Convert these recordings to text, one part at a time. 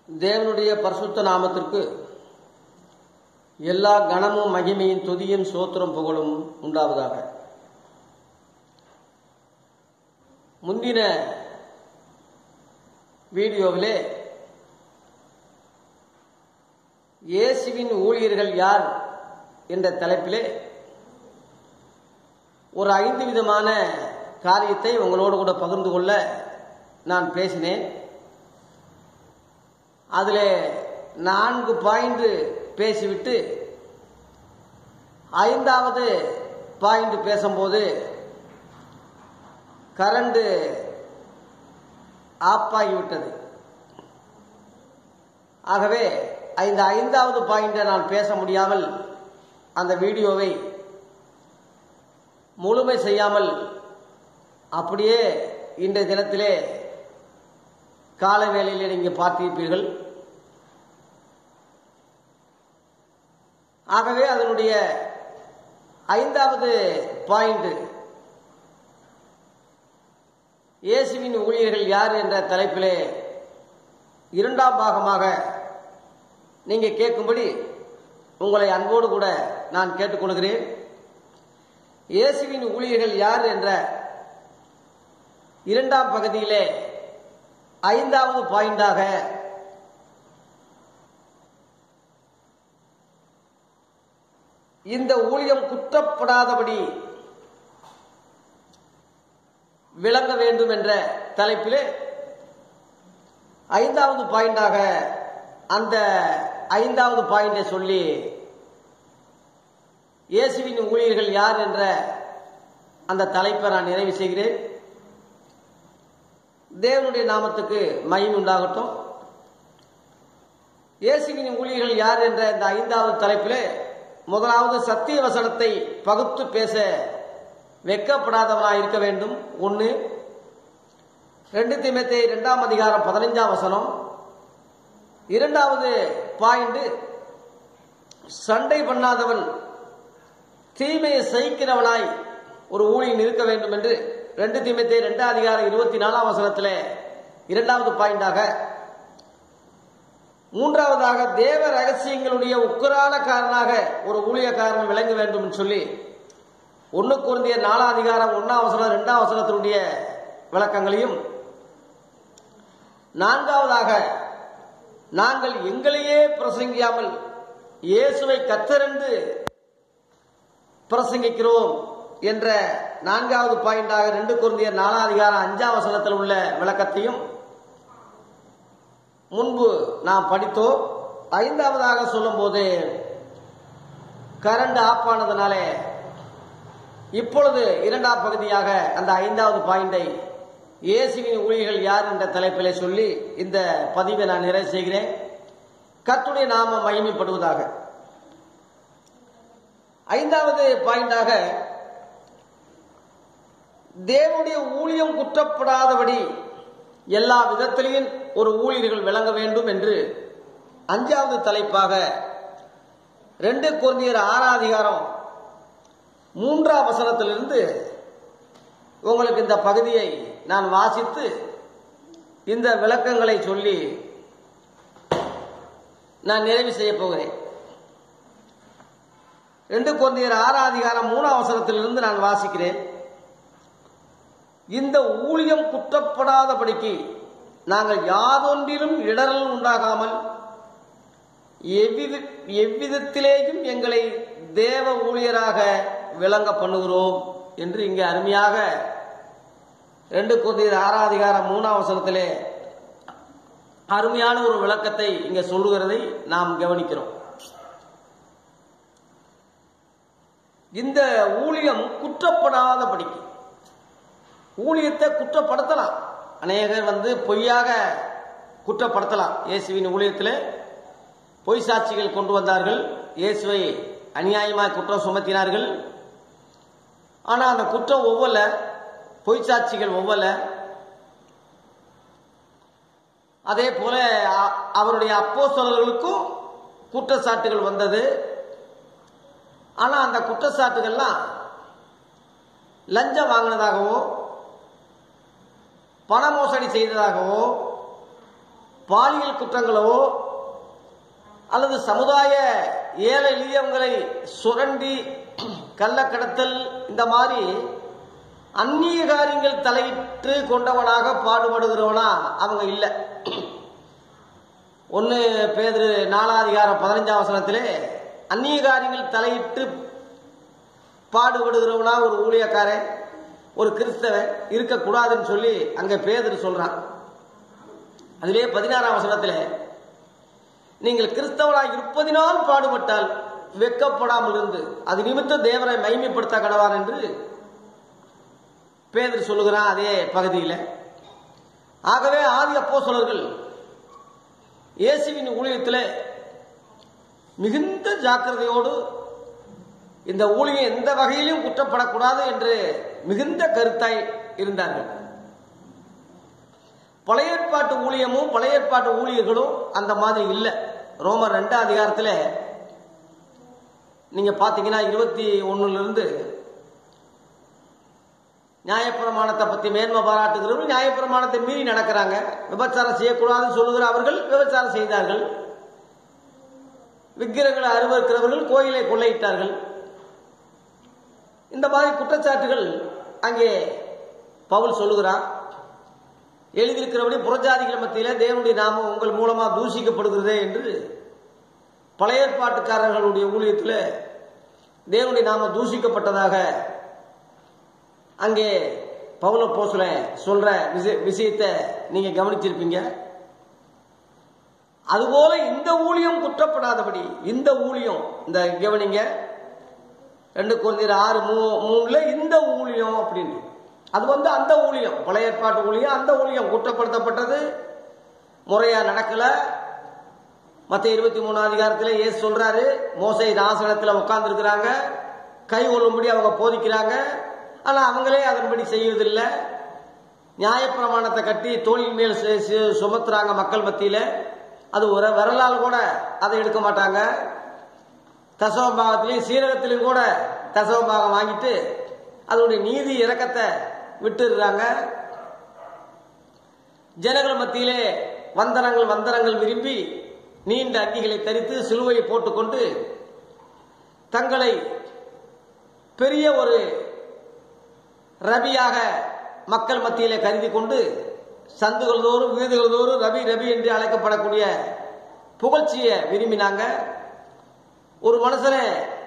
தேவனுடைய பரிசுத்த நாமத்திற்கு எல்லா கணமும் மகிமையும் துதியும் சோத்திரம் புகழும் உண்டாவதாக முந்தின வீடியோவிலே இயேசுவின் ஊழியர்கள் யார் என்ற தலைப்பிலே ஒரு ஐந்து விதமான காரியத்தை உங்களோடு கூட பகிர்ந்து கொள்ள நான் பேசினேன் அதில் நான்கு பாயிண்ட் பேசிவிட்டு ஐந்தாவது பாயிண்ட் பேசும்போது கரண்டு ஆஃப் ஆகிவிட்டது ஆகவே இந்த ஐந்தாவது பாயிண்டை நான் பேச முடியாமல் அந்த வீடியோவை முழுமை செய்யாமல் அப்படியே இன்றைய தினத்திலே கால வேளையிலே நீங்கள் பார்த்திருப்பீர்கள் ஆகவே அதனுடைய ஐந்தாவது பாயிண்ட் இயேசுவின் ஊழியர்கள் யார் என்ற தலைப்பிலே இரண்டாம் பாகமாக நீங்க கேட்கும்படி உங்களை அன்போடு கூட நான் கேட்டுக்கொள்கிறேன் இயேசுவின் ஊழியர்கள் யார் என்ற இரண்டாம் பகுதியிலே ஐந்தாவது பாயிண்டாக இந்த ஊழியம் குற்றப்படாதபடி விளங்க வேண்டும் என்ற தலைப்பிலே ஐந்தாவது பாயிண்டாக அந்த ஐந்தாவது பாயிண்டை சொல்லி இயேசுவின் ஊழியர்கள் யார் என்ற அந்த தலைப்பை நான் நிறைவு செய்கிறேன் தேவனுடைய நாமத்துக்கு மகிமை உண்டாகட்டும் இயேசுவின் ஊழியர்கள் யார் என்ற இந்த ஐந்தாவது தலைப்பிலே முதலாவது சத்திய வசனத்தை பகுத்து பேச வெக்கப்படாதவனாக இருக்க வேண்டும் ஒன்று ரெண்டு திமத்தை இரண்டாம் அதிகாரம் பதினைஞ்சாம் வசனம் இரண்டாவது பாயிண்ட் சண்டை பண்ணாதவன் தீமையை சகிக்கிறவனாய் ஒரு ஊழியன் இருக்க வேண்டும் என்று ரெண்டு தீமத்தை இரண்டாம் அதிகாரம் இருபத்தி நாலாம் வசனத்தில் இரண்டாவது பாயிண்டாக மூன்றாவதாக தேவ ரகசியங்களுடைய உக்கரானக்காரனாக ஒரு ஊழியக்காரன் விளங்க வேண்டும் என்று சொல்லி ஒன்று குருந்திய நாலாம் அதிகாரம் ஒன்னாம் வசனம் ரெண்டாம் வசனத்தினுடைய விளக்கங்களையும் நான்காவதாக நாங்கள் எங்களையே பிரசங்கியாமல் இயேசுவை கத்தரென்று பிரசங்கிக்கிறோம் என்ற நான்காவது பாயிண்டாக ரெண்டு குருந்தியர் நாலாம் அதிகாரம் அஞ்சாம் வசனத்தில் உள்ள விளக்கத்தையும் முன்பு நாம் படித்தோம் ஐந்தாவதாக சொல்லும்போது கரண்ட் ஆஃப் ஆனதுனாலே இப்பொழுது இரண்டாம் பகுதியாக அந்த ஐந்தாவது பாயிண்டை இயேசுவின் ஊழியர்கள் யார் என்ற தலைப்பிலே சொல்லி இந்த பதிவை நான் நிறைவு செய்கிறேன் கத்துடைய நாம மகிமைப்படுவதாக ஐந்தாவது பாயிண்டாக தேவனுடைய ஊழியம் குற்றப்படாதபடி எல்லா விதத்திலையும் ஒரு ஊழியர்கள் விளங்க வேண்டும் என்று அஞ்சாவது தலைப்பாக ரெண்டு குழந்தையர் ஆறாம் அதிகாரம் மூன்றாம் வசனத்திலிருந்து உங்களுக்கு இந்த பகுதியை நான் வாசித்து இந்த விளக்கங்களை சொல்லி நான் நிறைவு செய்ய போகிறேன் ரெண்டு குழந்தையர் ஆறாம் அதிகாரம் மூணாம் அவசரத்திலிருந்து நான் வாசிக்கிறேன் இந்த ஊழியம் குற்றப்படாதபடிக்கு நாங்கள் யாதொன்றிலும் இடரல் உண்டாகாமல் எவ்வித எவ்விதத்திலேயும் எங்களை தேவ ஊழியராக விளங்க பண்ணுகிறோம் என்று இங்கே அருமையாக ரெண்டு குதிர் ஆறாதிகாரம் மூணாம் வசனத்திலே அருமையான ஒரு விளக்கத்தை இங்கே சொல்லுகிறதை நாம் கவனிக்கிறோம் இந்த ஊழியம் குற்றப்படாதபடிக்கு ஊழியத்தை குற்றப்படுத்தலாம் அநேகர் வந்து பொய்யாக குற்றப்படுத்தலாம் இயேசுவின் ஊழியத்தில் பொய் சாட்சிகள் கொண்டு வந்தார்கள் இயேசுவை அநியாயமாக குற்றம் சுமத்தினார்கள் ஆனால் அந்த குற்றம் ஒவ்வொல்ல பொய் சாட்சிகள் ஒவ்வொல்ல அதே போல அவருடைய அப்போசலர்களுக்கும் குற்றச்சாட்டுகள் வந்தது ஆனால் அந்த குற்றச்சாட்டுகள்லாம் லஞ்சம் வாங்கினதாகவோ பண மோசடி செய்ததாகவோ பாலியல் குற்றங்களோ அல்லது சமுதாய ஏழை எளியவங்களை சுரண்டி கள்ளக்கடத்தல் இந்த மாதிரி அந்நிய காரியங்கள் தலையிட்டு கொண்டவனாக பாடுபடுகிறவனா அவங்க இல்லை ஒன்று பேதரு நாலாதிகாரம் பதினஞ்சாம் வசனத்திலே அந்நிய காரியங்கள் தலையிட்டு பாடுபடுகிறவனா ஒரு ஊழியக்காரன் ஒரு கிறிஸ்தவன் இருக்கக்கூடாதுன்னு சொல்லி அங்க பேதர் சொல்றான் அதிலே பதினாறாம் வசனத்தில் நீங்கள் கிறிஸ்தவனாய் இருப்பதினால் பாடுபட்டால் வெக்கப்படாமல் இருந்து அது நிமித்தம் தேவனை மைமைப்படுத்த கடவான் என்று பேதர் சொல்லுகிறான் அதே பகுதியில் ஆகவே ஆதி அப்போ இயேசுவின் ஊழியத்தில் மிகுந்த ஜாக்கிரதையோடு இந்த ஊழியம் எந்த வகையிலும் குற்றப்படக்கூடாது என்று மிகுந்த கருத்தாய் இருந்தார்கள் பழைய ஏற்பாட்டு ஊழியமும் பழைய ஏற்பாட்டு ஊழியர்களும் அந்த மாதிரி இல்லை ரோமர் ரெண்டாம் அதிகாரத்தில் நீங்க பாத்தீங்கன்னா இருபத்தி ஒண்ணுல இருந்து நியாயப்பிரமாணத்தை பத்தி மேன்மை பாராட்டுகிறவர்கள் நியாயப்பிரமாணத்தை மீறி நடக்கிறாங்க விபச்சாரம் செய்யக்கூடாதுன்னு சொல்லுகிற அவர்கள் விபச்சாரம் செய்தார்கள் விக்கிரங்களை அருவருக்கிறவர்கள் கோயிலை கொள்ளையிட்டார்கள் இந்த மாதிரி குற்றச்சாட்டுகள் அங்கே பவுல் சொல்லுகிறார் எழுதியிருக்கிறபடி புறஜாதிகள் மத்தியில தேவனுடைய நாமம் உங்கள் மூலமா தூஷிக்கப்படுகிறதே என்று பழைய ஏற்பாட்டுக்காரர்களுடைய ஊழியத்தில் தேவனுடைய நாமம் தூஷிக்கப்பட்டதாக அங்கே பவுல போசுல சொல்ற விஷய- விஷயத்தை நீங்க கவனிச்சிருப்பீங்க அதுபோல இந்த ஊழியம் குற்றப்படாதபடி இந்த ஊழியம் இந்த கவனிங்க ரெண்டு குழந்தையர் ஆறு மூ மூணுல இந்த ஊழியம் அப்படின்னு அது வந்து அந்த ஊழியம் பழைய ஏற்பாட்டு ஊழியம் அந்த ஊழியம் குற்றப்படுத்தப்பட்டது முறையா நடக்கல மத்த இருபத்தி மூணாம் அதிகாரத்தில் இயேசு சொல்றாரு மோசை ஆசனத்தில் உட்கார்ந்து இருக்கிறாங்க கை கொள்ளும்படி அவங்க போதிக்கிறாங்க ஆனா அவங்களே அதன்படி செய்வதில்லை நியாயப்பிரமாணத்தை கட்டி தோளின் மேல் சு- சு- சுமத்துறாங்க மக்கள் மத்தியில அது ஒரு விரலால் கூட அதை எடுக்க மாட்டாங்க தசவபாகத்திலையும் சீரகத்திலையும் கூட தசவபாகம் வாங்கிட்டு அதனுடைய நீதி இரக்கத்தை விட்டுடுறாங்க ஜனங்கள் மத்தியிலே வந்தனங்கள் வந்தனங்கள் விரும்பி நீண்ட அங்கிகளை தரித்து சிலுவையை போட்டுக்கொண்டு தங்களை பெரிய ஒரு ரபியாக மக்கள் மத்தியிலே கருதி கொண்டு சந்துகள் தோறும் வீடுகள் தோறும் ரபி ரபி என்று அழைக்கப்படக்கூடிய புகழ்ச்சியை விரும்பினாங்க ஒரு மனுஷனை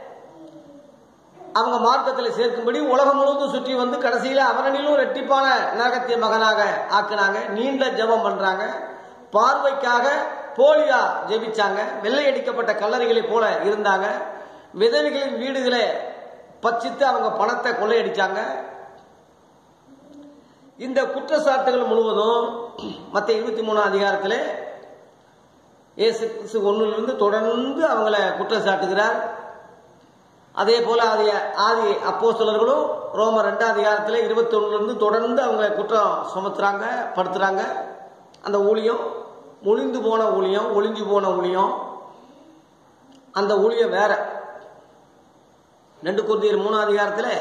அவங்க மார்க்கத்தில் சேர்க்கும்படி உலகம் முழுவதும் சுற்றி வந்து கடைசியில அவனிலும் ரெட்டிப்பான நரகத்திய மகனாக ஆக்குனாங்க நீண்ட ஜெபம் பண்றாங்க பார்வைக்காக போலியா ஜெபிச்சாங்க வெள்ளையடிக்கப்பட்ட கல்லறைகளை போல இருந்தாங்க விதவைகளின் வீடுகளை பச்சித்து அவங்க பணத்தை கொள்ளையடிச்சாங்க இந்த குற்றச்சாட்டுகள் முழுவதும் மற்ற இருபத்தி மூணாம் அதிகாரத்தில் இயேசு கிறிஸ்து ஒன்றிலிருந்து தொடர்ந்து அவங்கள குற்றம் சாட்டுகிறார் அதே போல ஆதி ஆதி அப்போஸ்தலர்களும் ரோம ரெண்டாம் அதிகாரத்தில் இருபத்தி இருந்து தொடர்ந்து அவங்க குற்றம் சுமத்துறாங்க படுத்துறாங்க அந்த ஊழியம் ஒளிந்து போன ஊழியம் ஒளிஞ்சு போன ஊழியம் அந்த ஊழியம் வேற ரெண்டு குருந்தியர் மூணாம் அதிகாரத்தில்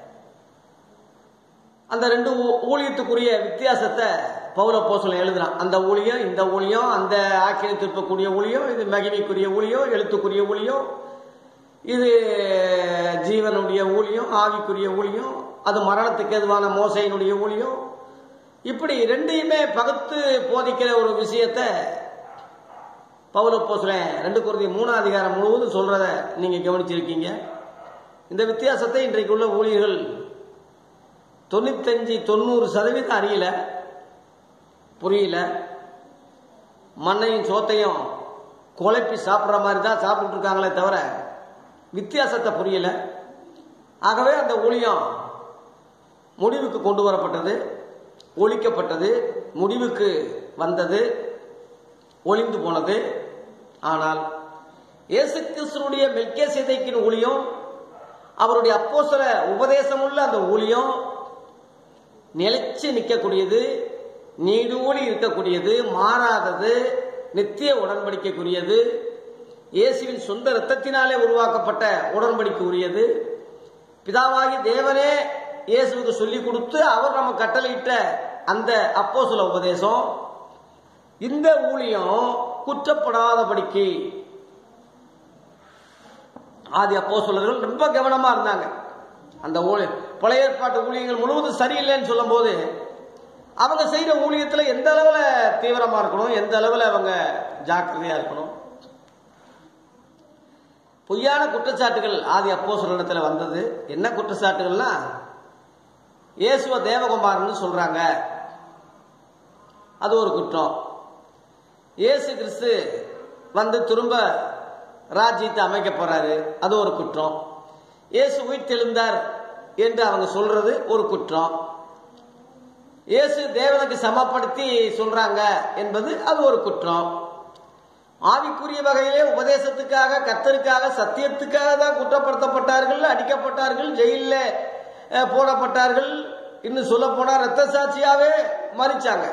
அந்த ரெண்டு ஊ- ஊழியத்துக்குரிய வித்தியாசத்தை பவுல போசலம் எழுதுறான் அந்த ஊழியம் இந்த ஊழியம் அந்த ஆக்கினை திருப்பக்கூடிய ஊழியம் இது மகிமைக்குரிய ஊழியம் எழுத்துக்குரிய ஊழியம் இது ஜீவனுடைய ஊழியம் ஆவிக்குரிய ஊழியம் அது மரணத்துக்கு எதுவான மோசையினுடைய ஊழியம் இப்படி ரெண்டையுமே பகுத்து போதிக்கிற ஒரு விஷயத்தை பவுல போசுறேன் ரெண்டு குருதி மூணாம் அதிகாரம் முழுவதும் சொல்றத நீங்க கவனிச்சிருக்கீங்க இந்த வித்தியாசத்தை இன்றைக்கு உள்ள ஊழியர்கள் தொண்ணூத்தஞ்சு தொண்ணூறு சதவீதம் அறியல புரியல மண்ணையும் சோத்தையும் குழப்பி சாப்பிட்ற மாதிரி தான் சாப்பிட்டு இருக்காங்களே தவிர வித்தியாசத்தை புரியல ஆகவே அந்த ஊழியம் முடிவுக்கு கொண்டு வரப்பட்டது ஒழிக்கப்பட்டது முடிவுக்கு வந்தது ஒளிந்து போனது ஆனால் இயேசு கிறிஸ்துனுடைய மெல்கே சிதைக்கின் ஊழியம் அவருடைய அப்போஸ்தல உபதேசமுள்ள அந்த ஊழியம் நிலைச்சு நிற்கக்கூடியது நீடூழி இருக்கக்கூடியது மாறாதது நித்திய உடன்படிக்கைக்குரியது இயேசுவின் சொந்த இரத்தத்தினாலே உருவாக்கப்பட்ட உடன்படிக்கை உரியது பிதாவாகி தேவனே இயேசுவுக்கு சொல்லி கொடுத்து அவர் நம்ம கட்டளையிட்ட அந்த அப்போஸ்தல உபதேசம் இந்த ஊழியம் குற்றப்படாதபடிக்கு ஆதி அப்போ ரொம்ப கவனமா இருந்தாங்க அந்த ஊழி பழைய ஏற்பாட்டு ஊழியங்கள் முழுவதும் சரியில்லைன்னு சொல்லும்போது அவங்க செய்யற ஊழியத்துல எந்த அளவுல தீவிரமா இருக்கணும் எந்த அளவுல அவங்க ஜாக்கிரதையா இருக்கணும் பொய்யான குற்றச்சாட்டுகள் ஆதி அப்போ இடத்துல வந்தது என்ன குற்றச்சாட்டுகள்னா இயேசுவ தேவகுமாரன்னு சொல்றாங்க அது ஒரு குற்றம் இயேசு கிறிஸ்து வந்து திரும்ப ராஜ்யத்தை அமைக்க போறாரு அது ஒரு குற்றம் இயேசு உயிர்த்தெழுந்தார் என்று அவங்க சொல்றது ஒரு குற்றம் இயேசு தேவனுக்கு சமப்படுத்தி சொல்றாங்க என்பது அது ஒரு குற்றம் ஆவிக்குரிய வகையிலே உபதேசத்துக்காக கத்தருக்காக சத்தியத்துக்காக தான் குற்றப்படுத்தப்பட்டார்கள் அடிக்கப்பட்டார்கள் ஜெயில அஹ், போடப்பட்டார்கள் இன்னும் சொல்ல போனா ரத்த சாட்சியாவே மறிச்சாங்க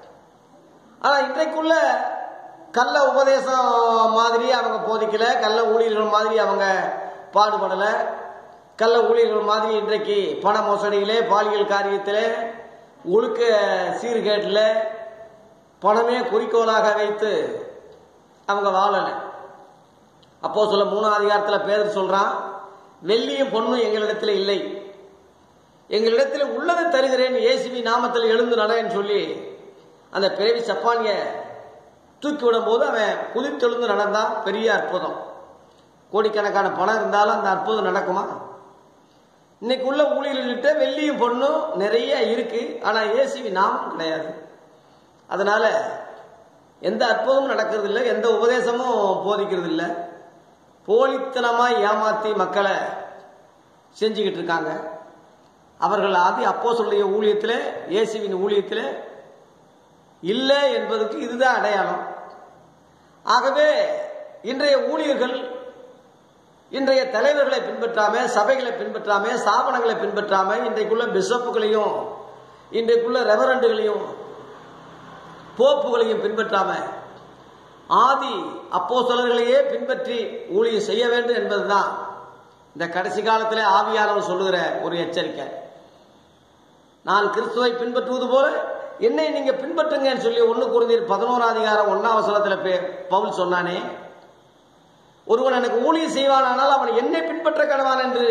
ஆனா இன்றைக்குள்ள கள்ள உபதேசம் மாதிரி அவங்க போதிக்கல கள்ள ஊழியர்கள் மாதிரி அவங்க பாடுபடல கள்ள ஊழியர்கள் மாதிரி இன்றைக்கு பண மோசடியிலே பாலியல் காரியத்திலே ஒழுக்க சீர்கேட்டில் பணமே குறிக்கோளாக வைத்து அவங்க வாழல அப்போ சொல்ல மூணாம் அதிகாரத்தில் பேர் சொல்றான் வெள்ளியும் பொண்ணும் எங்களிடத்தில் இல்லை எங்களிடத்தில் உள்ளதை தருகிறேன் இயேசுவி நாமத்தில் எழுந்து நடன்னு சொல்லி அந்த பிறவி சப்பானிய தூக்கி விடும் போது அவன் குதித்தெழுந்து நடந்தான் பெரிய அற்புதம் கோடிக்கணக்கான பணம் இருந்தாலும் அந்த அற்புதம் நடக்குமா இன்னைக்கு உள்ள ஊழியர்கள்கிட்ட வெள்ளியும் பொண்ணும் நிறைய இருக்கு ஆனா இயேசுவி நாமம் கிடையாது அதனால எந்த அற்புதமும் நடக்கிறது இல்லை எந்த உபதேசமும் போதிக்கிறது இல்லை போலித்தனமா ஏமாத்தி மக்களை செஞ்சுக்கிட்டு இருக்காங்க அவர்கள் ஆதி அப்போ சொல்லிய ஊழியத்தில் இயேசுவின் ஊழியத்தில் இல்லை என்பதற்கு இதுதான் அடையாளம் ஆகவே இன்றைய ஊழியர்கள் இன்றைய தலைவர்களை பின்பற்றாம சபைகளை பின்பற்றாம ஸ்தாபனங்களை பின்பற்றாம இன்றைக்குள்ள பிஷப்புகளையும் இன்றைக்குள்ள ரெவரண்டுகளையும் போப்புகளையும் பின்பற்றாம ஆதி அப்போஸ்தலர்களையே பின்பற்றி ஊழியம் செய்ய வேண்டும் என்பதுதான் இந்த கடைசி காலத்திலே ஆவியானவர் சொல்லுகிற ஒரு எச்சரிக்கை நான் கிறிஸ்துவை பின்பற்றுவது போல என்னை நீங்க பின்பற்றுங்கன்னு சொல்லி ஒன்னு குருந்தீர் பதினோரா அதிகாரம் ஒன்னாம் வசனத்துல பே- பவுல் சொன்னானே ஒருவன் எனக்கு ஊழியம் செய்வானானால் அவன் என்னை பின்பற்ற கடவான் என்று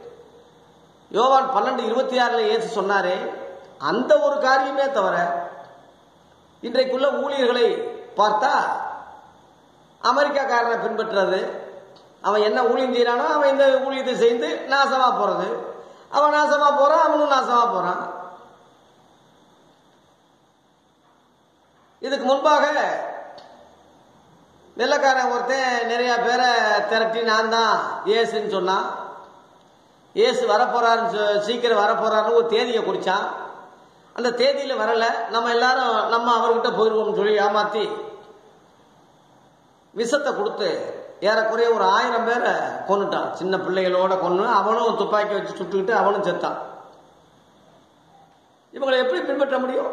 யோவான் பன்னெண்டு இருபத்தி ஆறுல ஏசு சொன்னாரே அந்த ஒரு காரியமே தவிர இன்றைக்குள்ள ஊழியர்களை பார்த்தா அமெரிக்காக்காரனை பின்பற்றுறது அவன் என்ன ஊழியம் செய்யறானோ அவன் இந்த ஊழியத்தை செய்து நாசமா போறது அவன் நாசமா போறான் அவனும் நாசமா போறான் இதுக்கு முன்பாக வெள்ளக்காரன் ஒருத்தன் நிறைய பேரை திரட்டி நான் தான் ஏசுன்னு சொன்னான் ஏசு வரப்போறாருன்னு சொ- சீக்கிரம் வரப்போறாருன்னு ஒரு தேதியை குறிச்சான் அந்த தேதியில வரல நம்ம எல்லாரும் நம்ம அவர்கிட்ட போயிருவோம்னு சொல்லி ஏமாத்தி விஷத்தை கொடுத்து ஏறக்குறைய ஒரு ஆயிரம் பேரை கொன்னுட்டான் சின்ன பிள்ளைகளோட கொன்னு அவனும் துப்பாக்கி வச்சு சுட்டுக்கிட்டு அவனும் செத்தான் இவங்களை எப்படி பின்பற்ற முடியும்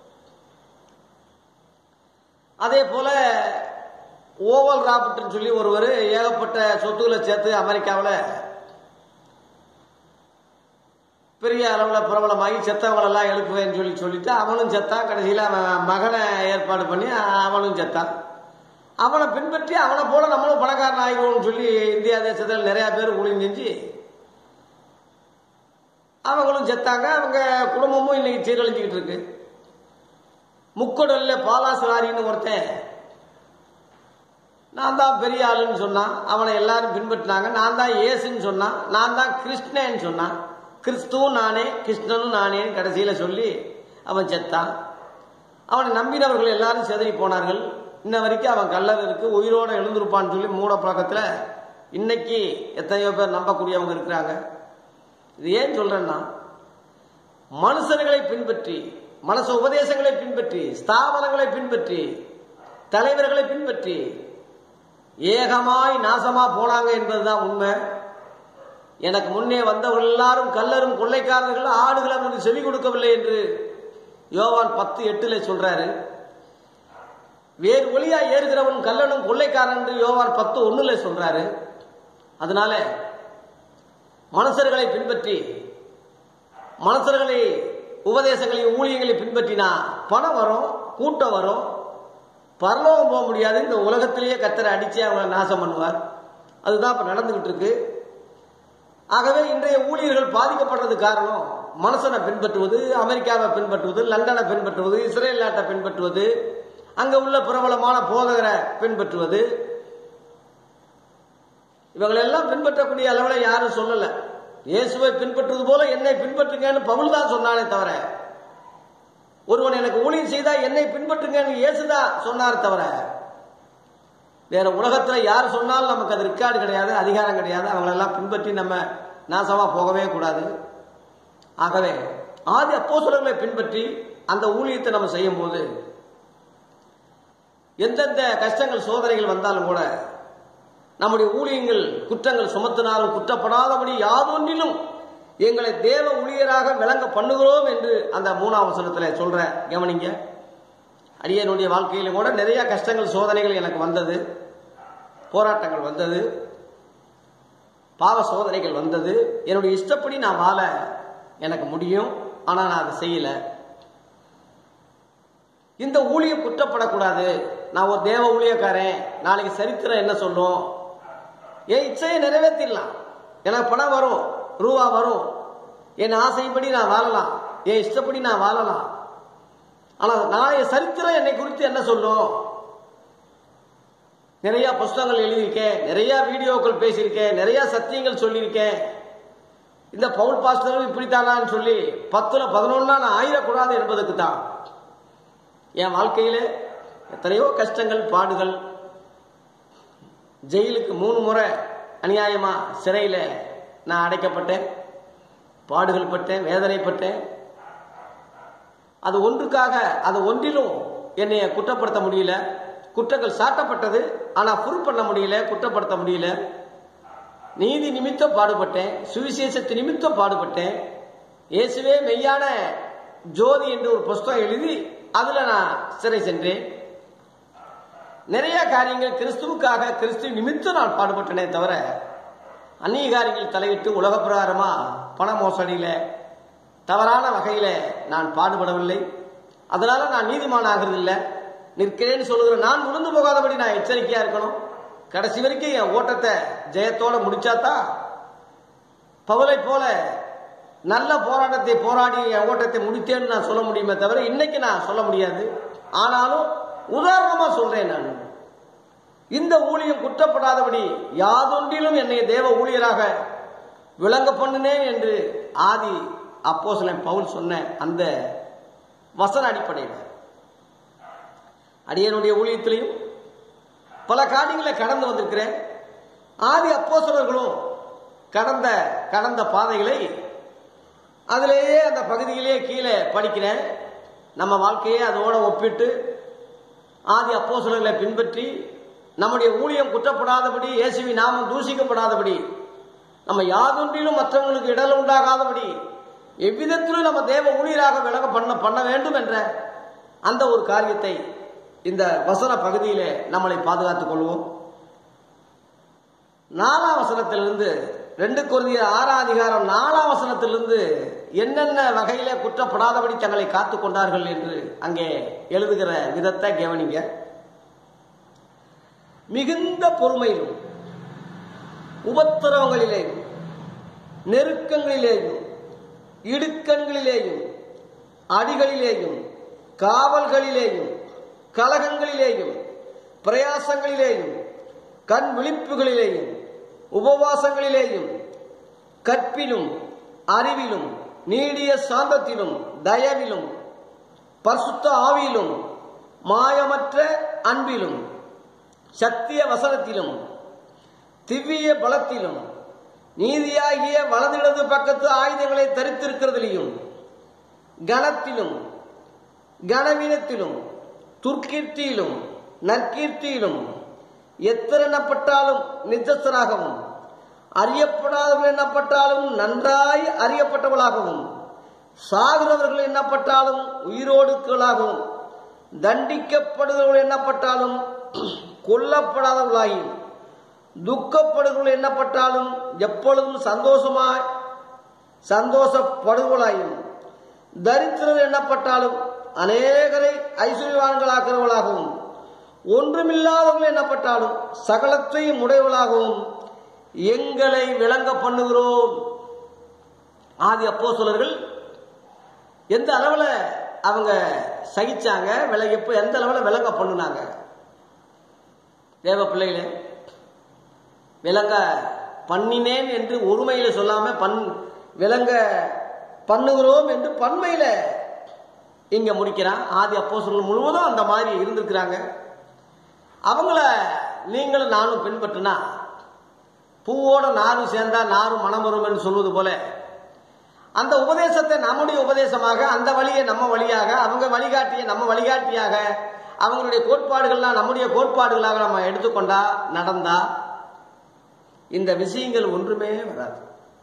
அதே போல ஓவல் ராபர்ட்னு சொல்லி ஒருவர் ஏகப்பட்ட சொத்துக்களை சேர்த்து அமெரிக்காவில் பெரிய அளவில் பிரபலமாகி செத்தவங்களெல்லாம் எழுப்புவேன்னு சொல்லி சொல்லிட்டு அவனும் செத்தான் கடைசியில் அவன் மகனை ஏற்பாடு பண்ணி அவனும் செத்தான் அவனை பின்பற்றி அவனை போல நம்மளும் பணக்காரன் ஆகிடுவோம்னு சொல்லி இந்தியா தேசத்தில் நிறைய பேர் ஊழியம் செஞ்சு அவங்களும் செத்தாங்க அவங்க குடும்பமும் இன்னைக்கு சீரழிஞ்சுக்கிட்டு இருக்கு முக்கடல்ல பாலாசுவாரின்னு ஒருத்தன் நான் தான் பெரிய ஆளுன்னு சொன்னான் அவனை எல்லாரும் பின்பற்றினாங்க நான் தான் ஏசுன்னு சொன்னான் நான் தான் கிருஷ்ணன்னு சொன்னான் கிறிஸ்துவும் நானே கிருஷ்ணனும் நானேன்னு கடைசியில சொல்லி அவன் செத்தான் அவனை நம்பினவர்கள் எல்லாரும் செதறி போனார்கள் இன்ன வரைக்கும் அவன் கல்லர் இருக்கு உயிரோட எழுந்திருப்பான்னு சொல்லி மூட பழக்கத்துல இன்னைக்கு எத்தனையோ பேர் நம்பக்கூடியவங்க இருக்கிறாங்க இது ஏன் சொல்றேன்னா மனுஷர்களை பின்பற்றி மனச உபதேசங்களை பின்பற்றி ஸ்தாபனங்களை பின்பற்றி தலைவர்களை பின்பற்றி ஏகமாய் நாசமா போனாங்க என்பதுதான் உண்மை எனக்கு முன்னே வந்தவர்கள் எல்லாரும் கல்லரும் கொள்ளைக்காரர்கள் ஆடுகள் அவருக்கு செவி கொடுக்கவில்லை என்று யோவான் பத்து எட்டுல சொல்றாரு வேறு வழியா ஏறுகிறவன் கல்லனும் கொள்ளைக்காரன் என்று யோவான் பத்து ஒண்ணுல சொல்றாரு அதனால மனுஷர்களை பின்பற்றி மனுஷர்களை உபதேசங்களையும் ஊழியங்களை பின்பற்றினா பணம் வரும் கூட்டம் வரும் பரலோகம் போக முடியாது இந்த உலகத்திலேயே கத்தரை அடிச்சு அவங்களை நாசம் பண்ணுவார் அதுதான் இப்ப நடந்துகிட்டு இருக்கு ஆகவே இன்றைய ஊழியர்கள் பாதிக்கப்படுறது காரணம் மனுஷனை பின்பற்றுவது அமெரிக்காவை பின்பற்றுவது லண்டனை பின்பற்றுவது இஸ்ரேல் நாட்டை பின்பற்றுவது அங்க உள்ள பிரபலமான போதகரை பின்பற்றுவது இவங்களெல்லாம் பின்பற்றக்கூடிய அளவில் யாரும் சொல்லல இயேசுவை பின்பற்றுவது போல என்னை பின்பற்றுங்கன்னு பவுல் தான் சொன்னானே தவிர ஒருவன் எனக்கு ஊழியம் செய்தா என்னை பின்பற்றுங்கன்னு இயேசுதான் சொன்னார் தவிர வேற உலகத்துல யார் சொன்னாலும் நமக்கு அது ரெக்கார்டு கிடையாது அதிகாரம் கிடையாது அவங்களெல்லாம் பின்பற்றி நம்ம நாசமா போகவே கூடாது ஆகவே ஆதி அப்போஸ்தலர்களை பின்பற்றி அந்த ஊழியத்தை நம்ம செய்யும் போது எந்தெந்த கஷ்டங்கள் சோதனைகள் வந்தாலும் கூட நம்முடைய ஊழியங்கள் குற்றங்கள் சுமத்தினாலும் குற்றப்படாதபடி யாதொன்றிலும் எங்களை தேவ ஊழியராக விளங்க பண்ணுகிறோம் என்று அந்த மூணாம் வசனத்தில் சொல்ற கவனிங்க அடியனுடைய வாழ்க்கையிலும் கூட நிறைய கஷ்டங்கள் சோதனைகள் எனக்கு வந்தது போராட்டங்கள் வந்தது பாவ சோதனைகள் வந்தது என்னுடைய இஷ்டப்படி நான் வாழ எனக்கு முடியும் ஆனா நான் அதை செய்யல இந்த ஊழியம் குற்றப்படக்கூடாது நான் ஒரு தேவ ஊழியக்காரன் நாளைக்கு சரித்திரம் என்ன சொல்லும் என் இச்சையை நிறைவேற்றிடலாம் எனக்கு பணம் வரும் ரூபா வரும் என் ஆசைப்படி நான் வாழலாம் என் இஷ்டப்படி நான் வாழலாம் ஆனா நாளைய சரித்திரம் என்னை குறித்து என்ன சொல்லும் நிறைய புஸ்தகங்கள் எழுதியிருக்கேன் நிறைய வீடியோக்கள் பேசியிருக்கேன் நிறைய சத்தியங்கள் சொல்லியிருக்கேன் இந்த பவுல் பாஸ்டரும் இப்படித்தானான்னு சொல்லி பத்துல பதினொன்னா நான் ஆயிடக்கூடாது என்பதுக்கு தான் என் வாழ்க்கையில எத்தனையோ கஷ்டங்கள் பாடுகள் ஜெயிலுக்கு மூணு முறை அநியாயமா சிறையில நான் அடைக்கப்பட்டேன் பாடுகள் பட்டேன் வேதனைப்பட்டேன் அது ஒன்றுக்காக அது ஒன்றிலும் என்னைய குற்றப்படுத்த முடியல குற்றங்கள் சாட்டப்பட்டது ஆனா புரு பண்ண முடியல குற்றப்படுத்த முடியல நீதி நிமித்தம் பாடுபட்டேன் சுவிசேஷத்து நிமித்தம் பாடுபட்டேன் இயேசுவே மெய்யான ஜோதி என்று ஒரு புஸ்தகம் எழுதி அதுல நான் சிறை சென்றேன் நிறைய காரியங்கள் கிறிஸ்துவுக்காக கிறிஸ்து நிமித்தம் நான் பாடுபட்டனே தவிர அந்நிய காரியங்கள் தலையிட்டு உலக பிரகாரமா பண மோசடியில தவறான வகையில நான் பாடுபடவில்லை அதனால நான் நீதிமான் ஆகிறதில்லை நிற்கிறேன்னு சொல்லுகிற நான் உணர்ந்து போகாதபடி நான் எச்சரிக்கையா இருக்கணும் கடைசி வரைக்கும் என் ஓட்டத்தை ஜெயத்தோட முடிச்சாதான் பவுலை போல நல்ல போராட்டத்தை போராடி என் ஓட்டத்தை முடித்தேன்னு நான் சொல்ல முடியுமே தவிர இன்னைக்கு நான் சொல்ல முடியாது ஆனாலும் உதாரணமா சொல்றேன் நான் இந்த ஊழியம் குற்றப்படாதபடி யாதொன்றிலும் என்னை தேவ ஊழியராக விளங்க பண்ணினேன் என்று ஆதி அப்போ பவுல் சொன்ன அந்த வசன அடிப்படையில் அடியனுடைய ஊழியத்திலையும் பல காரியங்களை கடந்து வந்திருக்கிறேன் ஆதி அப்போசலர்களும் கடந்த கடந்த பாதைகளை அதிலேயே அந்த பகுதியிலேயே கீழே படிக்கிறேன் நம்ம வாழ்க்கையை அதோட ஒப்பிட்டு ஆதி அப்போசலர்களை பின்பற்றி நம்முடைய ஊழியம் குற்றப்படாதபடி இயேசுவி நாமம் தூஷிக்கப்படாதபடி நம்ம யாதொன்றிலும் மற்றவங்களுக்கு இடல் உண்டாகாதபடி எவ்விதத்திலும் நம்ம தேவ ஊழியராக விலக பண்ண பண்ண வேண்டும் என்ற அந்த ஒரு காரியத்தை இந்த வசன பகுதியிலே நம்மளை பாதுகாத்துக் கொள்வோம் நாலாம் வசனத்திலிருந்து ரெண்டு குருதிய ஆறாம் அதிகாரம் நாலாம் வசனத்திலிருந்து என்னென்ன வகையில குற்றப்படாதபடி தங்களை காத்துக் கொண்டார்கள் என்று அங்கே எழுதுகிற விதத்தை கவனிங்க மிகுந்த பொறுமையிலும் உபத்திரவங்களிலேயும் நெருக்கங்களிலேயும் இடுக்கண்களிலேயும் அடிகளிலேயும் காவல்களிலேயும் கலகங்களிலேயும் பிரயாசங்களிலேயும் கண் விழிப்புகளிலேயும் உபவாசங்களிலேயும் கற்பிலும் அறிவிலும் நீடிய சாந்தத்திலும் தயவிலும் பரிசுத்த ஆவியிலும் மாயமற்ற அன்பிலும் சத்திய வசனத்திலும் திவ்ய பலத்திலும் நீதியாகிய வலதிடது பக்கத்து ஆயுதங்களை தரித்திருக்கிறதிலையும் கனத்திலும் கனவீனத்திலும் துர்க்கீர்த்தியிலும் நற்கீர்த்தியிலும் எத்தனப்பட்டாலும் நிஜஸ்தராகவும் அறியப்படாதவர்கள் எண்ணப்பட்டாலும் நன்றாய் அறியப்பட்டவர்களாகவும் சாகிறவர்கள் எண்ணப்பட்டாலும் உயிரோடுக்களாகவும் தண்டிக்கப்படுகிறவர்கள் எண்ணப்பட்டாலும் கொல்லப்படாதவர்களாயும் துக்கப்படுகிறவர்கள் எண்ணப்பட்டாலும் எப்பொழுதும் சந்தோஷமாய் சந்தோஷப்படுவர்களாயும் தரித்திரர் எண்ணப்பட்டாலும் அநேகரை ஐஸ்வர்யவான்களாக்கிறவர்களாகவும் ஒன்றுமில்லாதவர்கள் என்னப்பட்டாலும் சகலத்தையும் உடையவளாகவும் எங்களை விளங்க பண்ணுகிறோம் ஆதி அப்போஸ்தலர்கள் எந்த அளவுல அவங்க சகிச்சாங்க விலை எப்ப எந்த அளவுல விளங்க பண்ணுனாங்க தேவ பிள்ளைகளே விளங்க பண்ணினேன் என்று ஒருமையில சொல்லாம பண் விளங்க பண்ணுகிறோம் என்று பன்மையில இங்க முடிக்கிறான் ஆதி அப்போஸ்தலர்கள் முழுவதும் அந்த மாதிரி இருந்திருக்கிறாங்க அவங்கள நீங்களும் நானும் பின்பற்றினா பூவோட நாரும் சேர்ந்தா நாரும் மனம் வரும் என்று சொல்வது போல அந்த உபதேசத்தை நம்முடைய உபதேசமாக அந்த வழியை நம்ம வழியாக அவங்க வழிகாட்டிய நம்ம வழிகாட்டியாக அவங்களுடைய கோட்பாடுகள்லாம் நம்முடைய கோட்பாடுகளாக நம்ம எடுத்துக்கொண்டா நடந்தா இந்த விஷயங்கள் ஒன்றுமே வராது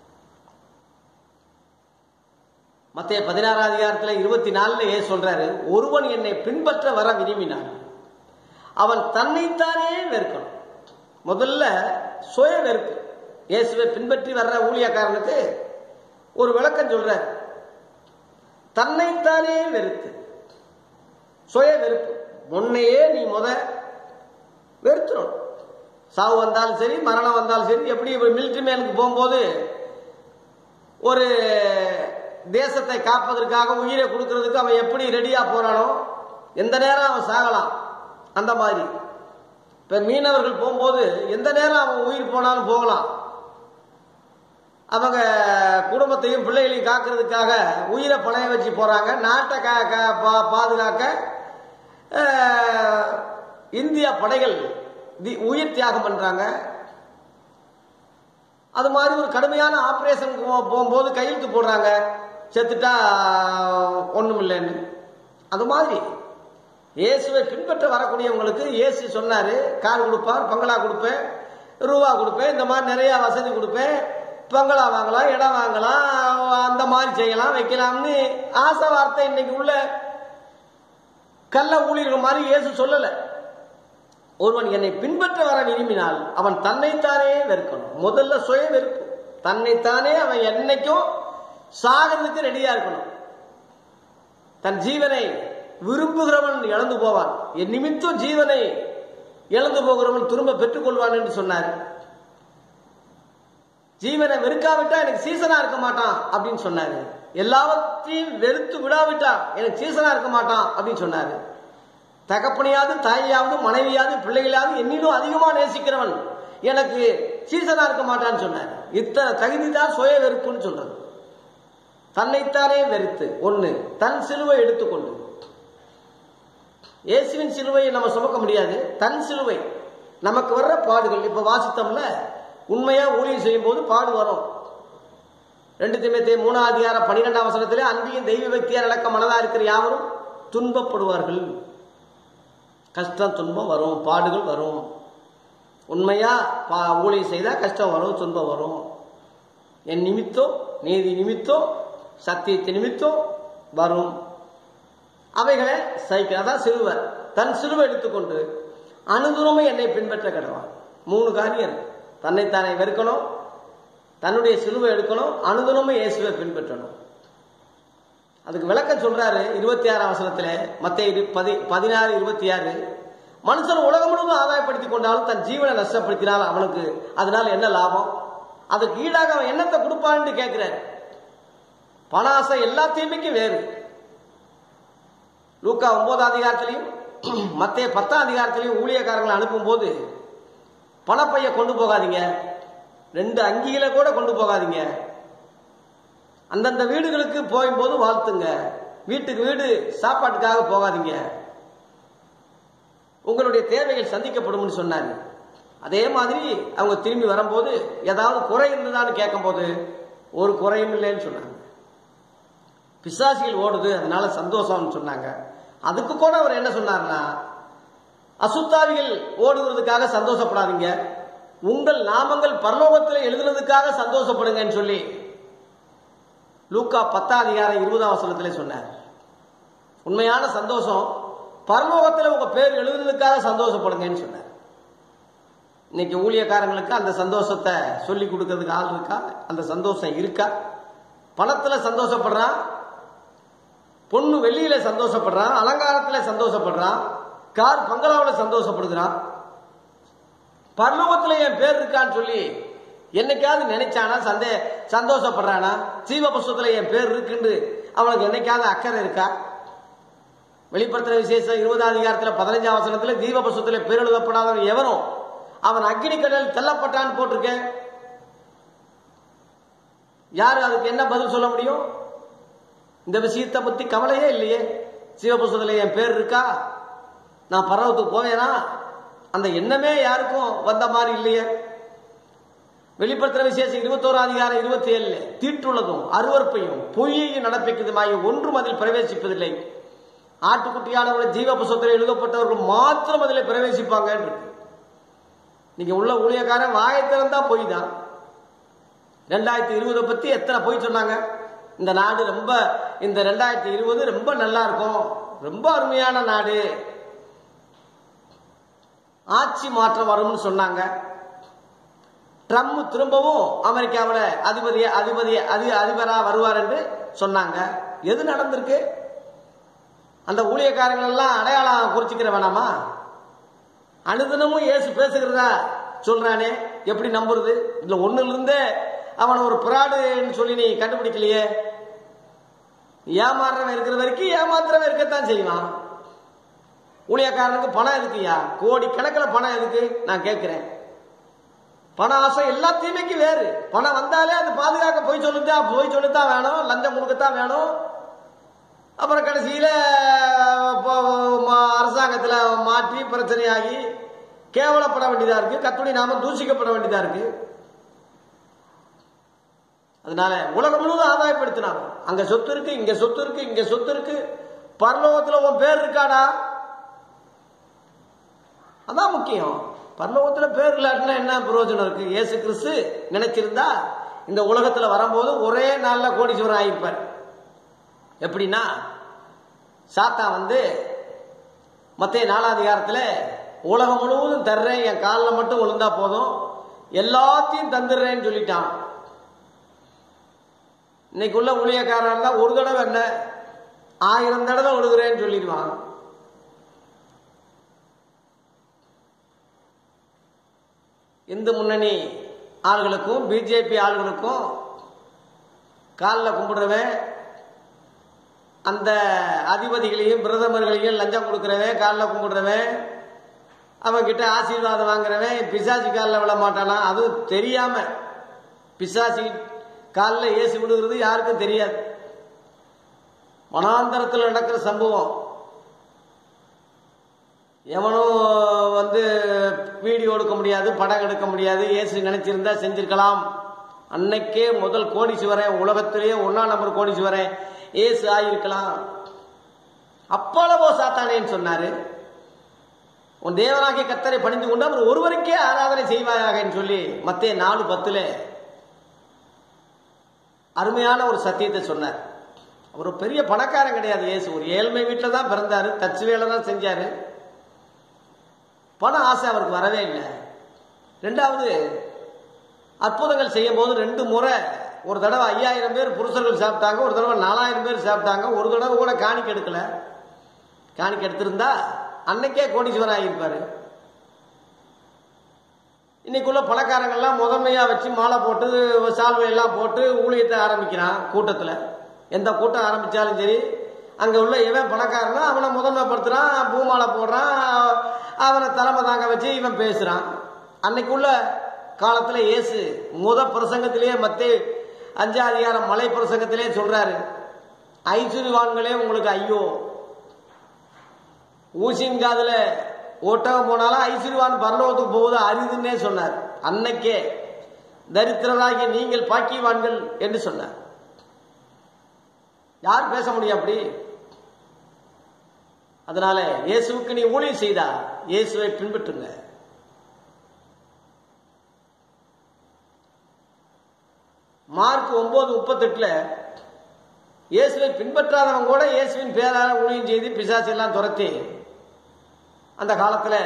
மத்திய பதினாறாம் அதிகாரத்தில் இருபத்தி நாலுல ஏ சொல்றாரு ஒருவன் என்னை பின்பற்ற வர விரும்பினான் அவன் தன்னைத்தானே வெறுக்கணும் முதல்ல சுய வெறுப்பு இயேசுவை பின்பற்றி வர்ற ஊழியக்காரனுக்கு ஒரு விளக்கம் சொல்றார் தன்னைத்தானே வெறுத்து சுய வெறுப்பு முன்னையே நீ முத வெறுத்துடும் சாவு வந்தாலும் சரி மரணம் வந்தாலும் சரி எப்படி மிலிட்ரி மேனுக்கு போகும்போது ஒரு தேசத்தை காப்பதற்காக உயிரை கொடுக்கறதுக்கு அவன் எப்படி ரெடியா போறானோ எந்த நேரம் அவன் சாகலாம் அந்த மாதிரி இப்ப மீனவர்கள் போகும்போது எந்த நேரம் அவன் உயிர் போனாலும் போகலாம் அவங்க குடும்பத்தையும் பிள்ளைகளையும் காக்கிறதுக்காக உயிரை பணைய வச்சு போறாங்க நாட்டை கா கா- பா- பாதுகாக்க அஹ், இந்திய படைகள் தி- உயிர் தியாகம் பண்றாங்க அது மாதிரி ஒரு கடுமையான ஆபரேஷன் போகும்போது கையெழுத்து போடுறாங்க செத்துட்டா ஒண்ணும் இல்லைன்னு அது மாதிரி இயேசுவை பின்பற்ற வரக்கூடியவங்களுக்கு இயேசு சொன்னாரு கார் கொடுப்பார் பங்களா கொடுப்பேன் ரூபா கொடுப்பேன் இந்த மாதிரி நிறைய வசதி கொடுப்பேன் பங்களா வாங்கலாம் இடம் வாங்கலாம் அந்த மாதிரி செய்யலாம் வைக்கலாம்னு ஆசை வார்த்தை இன்னைக்கு உள்ள கள்ள ஊழியர்கள் மாதிரி இயேசு சொல்லல ஒருவன் என்னை பின்பற்ற வர விரும்பினால் அவன் தன்னைத்தானே வெறுக்கணும் முதல்ல சுய வெறுப்பு தன்னைத்தானே அவன் என்னைக்கும் சாகிறதுக்கு ரெடியா இருக்கணும் தன் ஜீவனை விரும்புகிறவன் இழந்து போவான் என் நிமித்தம் ஜீவனை இழந்து போகிறவன் திரும்ப பெற்றுக்கொள்வான் என்று சொன்னார் ஜீவனை வெறுக்காவிட்டா எனக்கு சீசனா இருக்க மாட்டான் அப்படின்னு சொன்னாரு எல்லாவற்றையும் வெறுத்து விடாவிட்டா எனக்கு சீசனா இருக்க மாட்டான் அப்படின்னு சொன்னாரு தகப்பனையாவது தாயாவது மனைவியாவது பிள்ளைகளாவது என்னிலும் அதிகமா நேசிக்கிறவன் எனக்கு சீசனா இருக்க மாட்டான்னு சொன்னார் இத்தனை தகுதி தான் சுய வெறுப்புன்னு சொல்றது தன்னைத்தானே வெறுத்து ஒண்ணு தன் சிலுவை எடுத்துக்கொண்டு இயேசுவின் சிலுவையை நம்ம சுமக்க முடியாது தன் சிலுவை நமக்கு வர்ற பாடுகள் இப்ப வாசித்தோம்ல உண்மையா ஊழியம் செய்யும் போது பாடு வரும் ரெண்டு திமேத்தே மூணாம் அதிகாரம் பன்னிரெண்டாம் வசனத்திலே அன்பியும் தெய்வ பக்தியார் இலக்க மனதா இருக்கிற யாவரும் துன்பப்படுவார்கள் கஷ்டம் துன்பம் வரும் பாடுகள் வரும் உண்மையா பா ஊழியம் செய்தா கஷ்டம் வரும் துன்பம் வரும் என் நிமித்தம் நீதி நிமித்தம் சத்தியத்தை நிமித்தம் வரும் அவைகளை சைக்கிள் அதான் சிலுவர் தன் சிலுவை எடுத்துக்கொண்டு அனுதுரமை என்னை பின்பற்ற கடவான் மூணு காரியம் இருக்கு. தன்னைத்தானே வெறுக்கணும் தன்னுடைய சிலுவை எடுக்கணும் அனுதினமும் இயேசுவை பின்பற்றணும் அதுக்கு விளக்கம் சொல்றாரு இருபத்தி ஆறாம் வசனத்துல மத்திய பதி பதினாறு இருபத்தி ஆறு மனுஷன் உலகம் முழுவதும் ஆதாயப்படுத்திக் கொண்டாலும் தன் ஜீவனை நஷ்டப்படுத்தினால் அவனுக்கு அதனால என்ன லாபம் அதுக்கு ஈடாக அவன் என்னத்தை கொடுப்பான்னு கேட்கிறார் பண ஆசை எல்லா தீமைக்கும் வேறு லூக்கா ஒன்பதாம் அதிகாரத்திலையும் மத்திய பத்தாம் அதிகாரத்திலையும் ஊழியக்காரங்களை அனுப்பும்போது பணப்பைய கொண்டு போகாதீங்க ரெண்டு அங்கிகளை கூட கொண்டு போகாதீங்க அந்தந்த வீடுகளுக்கு போகும்போது வாழ்த்துங்க வீட்டுக்கு வீடு சாப்பாட்டுக்காக போகாதீங்க உங்களுடைய தேவைகள் சந்திக்கப்படும் சொன்னாரு அதே மாதிரி அவங்க திரும்பி வரும்போது ஏதாவது குறை இருந்ததான்னு கேட்கும்போது ஒரு குறையும் இல்லைன்னு சொன்னாங்க பிசாசிகள் ஓடுது அதனால சந்தோஷம்னு சொன்னாங்க அதுக்கு கூட அவர் என்ன சொன்னார்னா அசுத்தாவிகள் ஓடுகிறதுக்காக சந்தோஷப்படாதீங்க உங்கள் நாமங்கள் பரலோகத்தில் எழுதுனதுக்காக சந்தோஷப்படுங்கன்னு சொல்லி லூக்கா பத்தாம் அதிகாரம் இருபதாம் வசனத்திலே சொன்னார் உண்மையான சந்தோஷம் பரலோகத்தில் உங்க பேர் எழுதுனதுக்காக சந்தோஷப்படுங்கன்னு சொன்னார் இன்னைக்கு ஊழியக்காரங்களுக்கு அந்த சந்தோஷத்தை சொல்லி கொடுக்கறதுக்கு ஆள் இருக்கா அந்த சந்தோஷம் இருக்கா பணத்துல சந்தோஷப்படுறான் பொண்ணு வெள்ளியில சந்தோஷப்படுறான் அலங்காரத்துல சந்தோஷப்படுறான் கார் பங்களாவில் சந்தோஷப்படுகிறான் பரலோகத்தில் என் பேர் இருக்கான்னு சொல்லி என்னைக்காவது நினைச்சானா சந்தே சந்தோஷப்படுறானா ஜீவ புஸ்தகத்தில் என் பேர் இருக்குன்னு அவனுக்கு என்னைக்காவது அக்கறை இருக்கா வெளிப்படுத்துற விசேஷம் இருபதாம் அதிகாரத்தில் பதினஞ்சாம் வசனத்தில் ஜீவ புஸ்தகத்தில் பேர் எழுதப்படாதவன் எவனும் அவன் அக்னி கடல் தள்ளப்பட்டான்னு போட்டிருக்கேன் யாரு அதுக்கு என்ன பதில் சொல்ல முடியும் இந்த விஷயத்தை பத்தி கவலையே இல்லையே சிவபுஸ்தகத்தில் என் பேர் இருக்கா நான் பரவத்துக்கு போவேனா அந்த எண்ணமே யாருக்கும் வந்த மாதிரி இல்லையே வெளிப்படுத்துற விசேஷம் இருபத்தோரு அதிகாரம் இருபத்தி ஏழுல தீட்டுள்ளதும் அருவறுப்பையும் பொய்யையும் நடப்பிக்குதுமாய் ஒன்றும் அதில் பிரவேசிப்பதில்லை ஆட்டுக்குட்டியானவர்கள் ஜீவ புஸ்தகத்தில் எழுதப்பட்டவர்கள் மாத்திரம் அதில் பிரவேசிப்பாங்க இருக்கு நீங்க உள்ள ஊழியக்காரன் வாயை திறந்தா பொய் தான் ரெண்டாயிரத்தி இருபதை பத்தி எத்தனை பொய் சொன்னாங்க இந்த நாடு ரொம்ப இந்த ரெண்டாயிரத்தி இருபது ரொம்ப நல்லா இருக்கும் ரொம்ப அருமையான நாடு ஆட்சி மாற்றம் வரும்னு சொன்னாங்க ட்ரம்ப் திரும்பவும் அமெரிக்காவில் அதிபதி அதிபதி அதி அதிபரா வருவார் என்று சொன்னாங்க எது நடந்திருக்கு அந்த ஊழியக்காரங்கள் எல்லாம் அடையாளம் குறிச்சிக்கிற வேணாமா அனுதினமும் இயேசு பேசுகிறதா சொல்றானே எப்படி நம்புறது இதுல ஒண்ணுல இருந்தே அவன் ஒரு பிராடுன்னு சொல்லி நீ கண்டுபிடிக்கலையே ஏமாறுறவன் இருக்கிற வரைக்கும் ஏமாத்துறவன் இருக்கத்தான் செய்வான் ஊழியக்காரனுக்கு பணம் எதுக்குயா கோடி கணக்கில் பணம் எதுக்கு நான் கேட்கிறேன் பண ஆசை எல்லா தீமைக்கும் வேறு பணம் வந்தாலே அது பாதுகாக்க போய் சொல்லுதான் போய் சொல்லித்தான் வேணும் லஞ்சம் கொடுக்கத்தான் வேணும் அப்புறம் கடைசியில் அரசாங்கத்தில் மாற்றி பிரச்சனையாகி கேவலப்பட வேண்டியதா இருக்கு கத்துணி நாம தூசிக்கப்பட வேண்டியதா இருக்கு அதனால உலகம் முழுவதும் ஆதாயப்படுத்தினாங்க அங்க சொத்து இருக்கு இங்க சொத்து இருக்கு இங்க சொத்து இருக்கு பரலோகத்துல உன் பேர் இருக்காடா அதான் முக்கியம் பரலோகத்துல பேர் இல்லாட்டினா என்ன பிரயோஜனம் இருக்கு இயேசு கிறிஸ்து நினைச்சிருந்தா இந்த உலகத்துல வரும்போது ஒரே நாள்ல கோடீஸ்வரன் ஆகிப்பார் எப்படின்னா சாத்தா வந்து மத்திய நாலாதிகாரத்தில் உலகம் முழுவதும் தர்றேன் என் காலில் மட்டும் விழுந்தா போதும் எல்லாத்தையும் தந்துடுறேன்னு சொல்லிட்டான் இன்னைக்கு உள்ள ஊழியக்காரன் இருந்தா ஒரு தடவை என்ன ஆயிரம் தடவை விழுகிறேன்னு சொல்லிடுவான் இந்து முன்னணி ஆளுகளுக்கும் பிஜேபி ஆளுகளுக்கும் காலில் கும்பிடுறவன் அந்த அதிபதிகளையும் பிரதமர்களையும் லஞ்சம் கொடுக்குறவன் காலில் கும்பிடுறவன் அவன்கிட்ட ஆசீர்வாதம் வாங்குறவன் பிசாசி காலில் விழ மாட்டானா அதுவும் தெரியாம பிசாசி காலில் ஏசி விடுகிறது யாருக்கும் தெரியாது வனாந்தரத்தில் நடக்கிற சம்பவம் எவனும் வந்து வீடியோ எடுக்க முடியாது படம் எடுக்க முடியாது ஏசு நினைச்சிருந்தா செஞ்சிருக்கலாம் அன்னைக்கே முதல் கோடீஸ்வரன் உலகத்திலேயே ஒன்னா நம்பர் கோடீஸ்வரன் ஏசு ஆயிருக்கலாம் அப்பளவோ சாத்தானேன்னு சொன்னாரு உன் தேவனாகிய கத்தரை பணிந்து கொண்டு அவர் ஒருவருக்கே ஆராதனை செய்வாயாகன்னு சொல்லி மத்திய நாலு பத்துல அருமையான ஒரு சத்தியத்தை சொன்னார் அவர் ஒரு பெரிய பணக்காரன் கிடையாது ஏசு ஒரு ஏழ்மை வீட்டில் தான் பிறந்தாரு தச்சு வேலை தான் செஞ்சாரு பண ஆசை அவருக்கு வரவே இல்லை ரெண்டாவது அற்புதங்கள் செய்யும் போது ரெண்டு முறை ஒரு தடவை ஐயாயிரம் பேர் புருஷர்கள் சாப்பிட்டாங்க ஒரு தடவை நாலாயிரம் பேர் சாப்பிட்டாங்க ஒரு தடவை கூட காணிக்க எடுக்கல காணிக்க எடுத்திருந்தா அன்னைக்கே கோடீஸ்வரன் ஆகியிருப்பாரு இன்னைக்குள்ள பணக்காரங்கள்லாம் முதன்மையா வச்சு மாலை போட்டு சால்வை எல்லாம் போட்டு ஊழியத்தை ஆரம்பிக்கிறான் கூட்டத்தில் எந்த கூட்டம் ஆரம்பிச்சாலும் சரி அங்க உள்ள இவன் பணக்காரனா அவனை முதன்மைப்படுத்துறான் பூமாலை போடுறான் அவனை தலைமை தாங்க வச்சு இவன் பேசுறான் அன்னைக்குள்ள காலத்துல இயேசு முத பிரசங்கத்திலேயே மத்தே அஞ்சா அதிகாரம் மலை பிரசங்கத்திலே சொல்றாரு ஐஸ்வர்யவான்களே உங்களுக்கு ஐயோ ஊசின் காதுல ஒட்டகம் போனாலும் ஐஸ்வர்யவான் பரலோகத்துக்கு போவது அரிதுன்னே சொன்னார் அன்னைக்கே தரித்திரராகிய நீங்கள் பாக்கியவான்கள் என்று சொன்னார் யார் பேச முடியும் அப்படி அதனால இயேசுவுக்கு நீ ஊழியம் செய்தா இயேசுவை பின்பற்றுங்க மார்க் ஒன்பது முப்பத்தெட்டுல இயேசுவை பின்பற்றாதவங்க கூட இயேசுவின் பேரால ஊழியம் செய்து பிசாசு எல்லாம் துரத்தி அந்த காலத்துல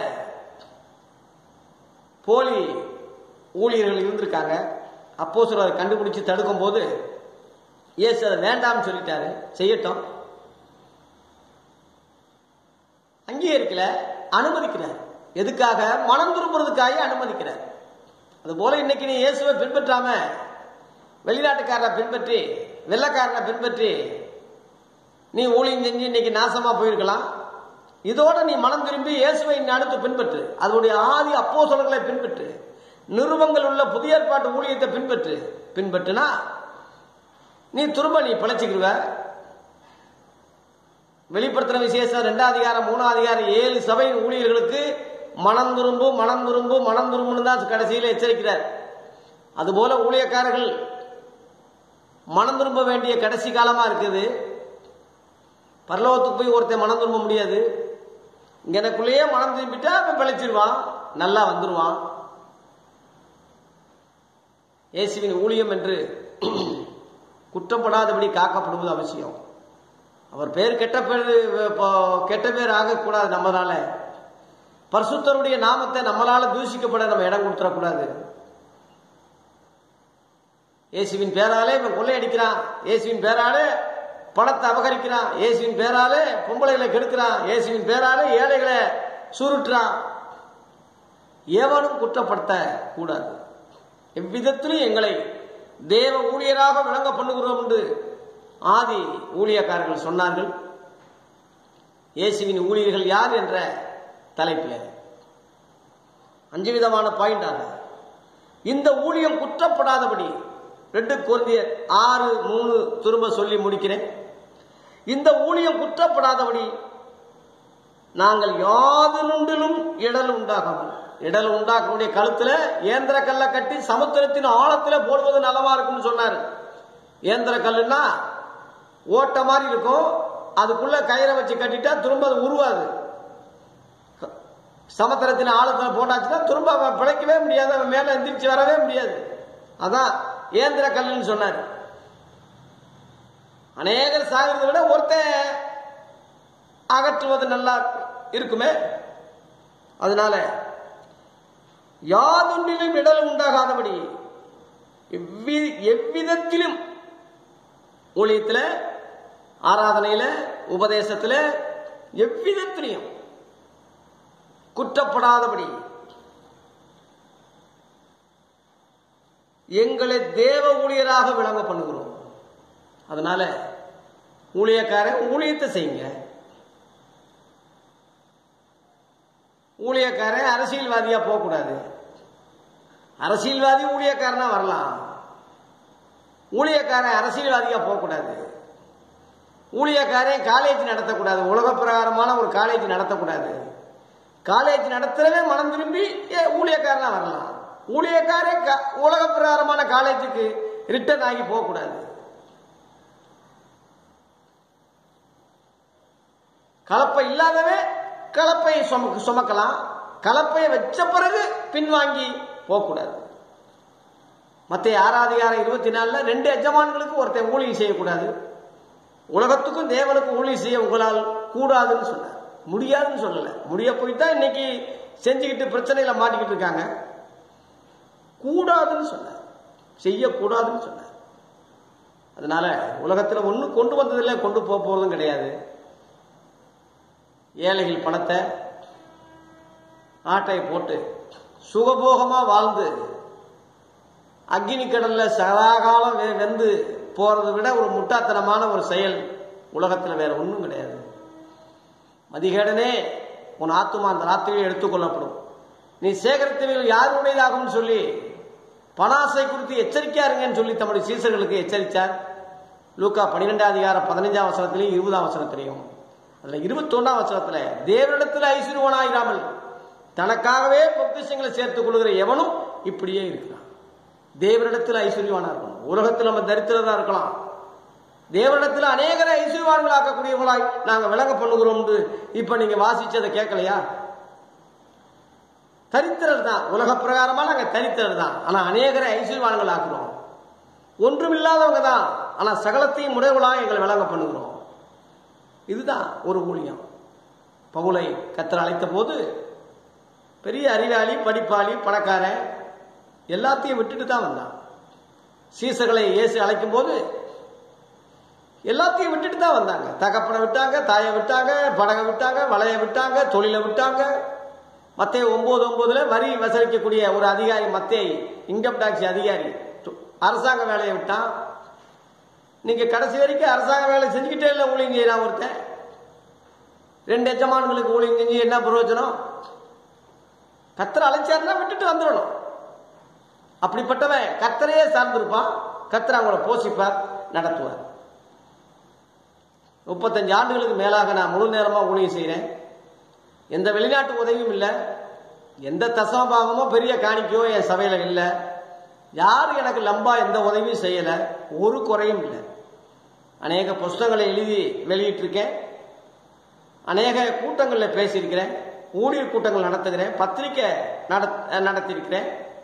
போலி ஊழியர்கள் இருந்திருக்காங்க அப்போ சிலர் கண்டுபிடிச்சு தடுக்கும் போது இயேசு அதை வேண்டாம்னு சொல்லிட்டாரு செய்யட்டும் அங்கீகரிக்கல அனுமதிக்கிறார் எதுக்காக மனம் திரும்புறதுக்காக அனுமதிக்கிறார் அதுபோல இன்னைக்கு நீ இயேசுவை பின்பற்றாம வெளிநாட்டுக்காரரை பின்பற்றி வெள்ளக்காரனை பின்பற்றி நீ ஊழியம் செஞ்சு இன்னைக்கு நாசமா போயிருக்கலாம் இதோட நீ மனம் திரும்பி இயேசுவை நீ அடுத்து பின்பற்று அதனுடைய ஆதி அப்போஸ்தலர்களை பின்பற்று நிறுவங்கள் உள்ள புதிய ஏற்பாட்டு ஊழியத்தை பின்பற்று பின்பற்றுனா நீ திரும்ப நீ பிழைச்சிக்கிடுவ வெளிப்படுத்தின விசேஷம் ரெண்டாம் அதிகாரம் மூணாம் அதிகாரம் ஏழு சபை ஊழியர்களுக்கு மனம் திரும்பு மனம் திரும்பு மனம் திரும்புன்னு தான் கடைசியில் எச்சரிக்கிறார் அதுபோல ஊழியக்காரர்கள் மனம் திரும்ப வேண்டிய கடைசி காலமா இருக்குது பரலோகத்துக்கு போய் ஒருத்தன் மனம் திரும்ப முடியாது இங்க எனக்குள்ளேயே மனம் திரும்பிட்டா அவன் பிழைச்சிருவான் நல்லா வந்துருவான் இயேசுவின் ஊழியம் என்று குற்றப்படாதபடி காக்கப்படுவது அவசியம் அவர் பேர் கெட்ட பேர் இப்போ- கெட்ட பேர் ஆகக்கூடாது நம்மளால பரிசுத்தருடைய நாமத்தை நம்மளால தூஷிக்கப்பட நம்ம இடம் கொடுத்துடக்கூடாது இயேசுவின் பேராலே இவன் கொள்ளையடிக்கிறான் இயேசுவின் பேராலே பணத்தை அபகரிக்கிறான் இயேசுவின் பேராலே பொம்பளைகளை கெடுக்கிறான் இயேசுவின் பேராலே ஏழைகளை சுருட்டுறான் எவனும் குற்றப்படுத்த கூடாது எவ்விதத்திலும் எங்களை தேவ ஊழியராக விளங்க பண்ணுகிறோம் என்று ஆதி ஊழியக்காரர்கள் சொன்னார்கள் இயேசுவின் ஊழியர்கள் யார் என்ற தலைப்பில் அஞ்சு விதமான பாயிண்டாக இந்த ஊழியம் குற்றப்படாதபடி ரெண்டு குழந்தையர் ஆறு மூணு திரும்ப சொல்லி முடிக்கிறேன் இந்த ஊழியம் குற்றப்படாதபடி நாங்கள் யாதொன்றிலும் இடல் உண்டாகாமல் இடல் உண்டாக்கக்கூடிய கழுத்துல ஏந்திர கல்லை கட்டி சமுத்திரத்தின் ஆழத்துல போடுவது நலமா இருக்கும்னு சொன்னாரு ஏந்திர கல்லுன்னா ஓட்ட மாதிரி இருக்கும் அதுக்குள்ள கயிறை வச்சு கட்டிட்டா திரும்ப அது உருவாது சமுத்திரத்தின் ஆழத்துல போட்டாச்சுன்னா திரும்ப அவன் பிழைக்கவே முடியாது அவன் மேல எந்திரிச்சு வரவே முடியாது அதான் ஏந்திர கல்லுன்னு சொன்னார் அநேகர் சாகிறத விட ஒருத்தன் அகற்றுவது நல்லா இருக்குமே அதனால யாதொன்றிலும் இடல் உண்டாகாதபடி எவ்வி- எவ்விதத்திலும் ஊழியத்தில் ஆராதனையில உபதேசத்தில் எவ்விதத்திலையும் குற்றப்படாதபடி எங்களை தேவ ஊழியராக விளங்க பண்ணுகிறோம் அதனால ஊழியக்காரன் ஊழியத்தை செய்யுங்க ஊழியக்காரன் அரசியல்வாதியா போகக்கூடாது அரசியல்வாதி ஊழியக்காரனா வரலாம் ஊழியக்காரன் அரசியல்வாதியா போகக்கூடாது ஊழியக்காரன் காலேஜ் நடத்தக்கூடாது உலக பிரகாரமான ஒரு காலேஜ் நடத்தக்கூடாது காலேஜ் நடத்துறவே மனம் திரும்பி ஏ, ஊழியக்காரனா வரலாம் ஊழியக்காரன் க- உலக பிரகாரமான காலேஜுக்கு ரிட்டர்ன் ஆகி போகக்கூடாது கலப்பை இல்லாதவன் கலப்பையை சுமக்க சுமக்கலாம் கலப்பையை வச்ச பிறகு பின்வாங்கி போகக்கூடாது மத்திய ஆறாதிகாரம் இருபத்தி நாலுல ரெண்டு எஜமான்களுக்கு ஒருத்தன் ஊழியம் செய்யக்கூடாது உலகத்துக்கும் தேவனுக்கும் ஊழியம் செய்ய உங்களால் கூடாதுன்னு சொன்னார் முடியாதுன்னு சொல்லல முடிய போய் தான் இன்னைக்கு செஞ்சுக்கிட்டு பிரச்சனையில மாட்டிக்கிட்டு இருக்காங்க கூடாதுன்னு சொன்னார் செய்யக்கூடாதுன்னு சொன்னார் அதனால உலகத்துல ஒன்றும் கொண்டு வந்ததில்லை கொண்டு போக போறதும் கிடையாது ஏழைகள் பணத்தை ஆட்டை போட்டு சுகபோகமா வாழ்ந்து அக்னி கடல்ல சதாகாலம் வெ- வெந்து போறதை விட ஒரு முட்டாத்தனமான ஒரு செயல் உலகத்துல வேற ஒண்ணும் கிடையாது மதிகேடனே உன் ஆத்துமா அந்த ராத்திரியில் எடுத்துக்கொள்ளப்படும் நீ சேகரித்தவைகள் யாருடையதாகும்னு சொல்லி பணாசை குறித்து எச்சரிக்கையா இருங்கன்னு சொல்லி தம்முடைய சீசர்களுக்கு எச்சரித்தார் லூக்கா பன்னிரெண்டாம் அதிகாரம் பதினஞ்சாம் வசனத்திலையும் இருபதாம் வசனத்திலையும் அதுல இருபத்தொன்னாம் வசனத்துல தேவனிடத்தில் ஐஸ்வர்யவனாயிராமல் தனக்காகவே பொக்கிஷங்களை சேர்த்துக் கொள்கிற எவனும் இப்படியே இருக்கிறான் தேவனிடத்தில் ஐஸ்வர்யவானா இருக்கணும் உலகத்தில் நம்ம தரித்திரதா இருக்கலாம் தேவனிடத்தில் அநேகரை ஐஸ்வர்யவான்கள் ஆக்கக்கூடியவங்களாய் நாங்க விளங்க பண்ணுகிறோம் இப்ப நீங்க வாசிச்சதை கேட்கலையா தரித்திரர் தான் உலக பிரகாரமா நாங்க தரித்திரர் தான் ஆனா அநேகரை ஐஸ்வர்யவான்கள் ஆக்குறோம் ஒன்றுமில்லாதவங்க தான் ஆனா சகலத்தையும் உடையவளா எங்களை விளங்க பண்ணுகிறோம் இதுதான் ஒரு ஊழியம் பவுலை கத்தர் அழைத்த போது பெரிய அறிவாளி படிப்பாளி பணக்காரன் எல்லாத்தையும் விட்டுட்டு தான் வந்தான் சீசர்களை இயேசு அழைக்கும் போது எல்லாத்தையும் விட்டுட்டு தான் வந்தாங்க தகப்பனை விட்டாங்க தாயை விட்டாங்க படகை விட்டாங்க வலையை விட்டாங்க தொழிலை விட்டாங்க மத்திய ஒன்பது ஒன்பதுல வரி வசூலிக்கக்கூடிய ஒரு அதிகாரி மத்திய இன்கம் டாக்ஸ் அதிகாரி அரசாங்க வேலையை விட்டான் நீங்க கடைசி வரைக்கும் அரசாங்க வேலை செஞ்சுக்கிட்டே இல்லை ஊழியம் செய்யறான் ஒருத்தன் ரெண்டு எஜமான்களுக்கு ஊழியம் செஞ்சு என்ன பிரயோஜனம் கத்தரை அழைச்சாருன்னா விட்டுட்டு வந்துடணும் அப்படிப்பட்டவன் கத்தரையே சார்ந்திருப்பான் கத்தரை அவங்கள போஷிப்பார் நடத்துவார் முப்பத்தஞ்சு ஆண்டுகளுக்கு மேலாக நான் முழு நேரமா ஊழியம் செய்கிறேன் எந்த வெளிநாட்டு உதவியும் இல்லை எந்த தசமபாகமோ பெரிய காணிக்கையோ என் சபையில இல்லை யாரும் எனக்கு லம்பா எந்த உதவியும் செய்யல ஒரு குறையும் இல்லை அநேக புஸ்தகங்களை எழுதி வெளியிட்டிருக்கேன் அநேக கூட்டங்களில் பேசியிருக்கிறேன் ஊழியர் கூட்டங்கள் நடத்துகிறேன் பத்திரிக்கை நட- நடத்தியிருக்கிறேன்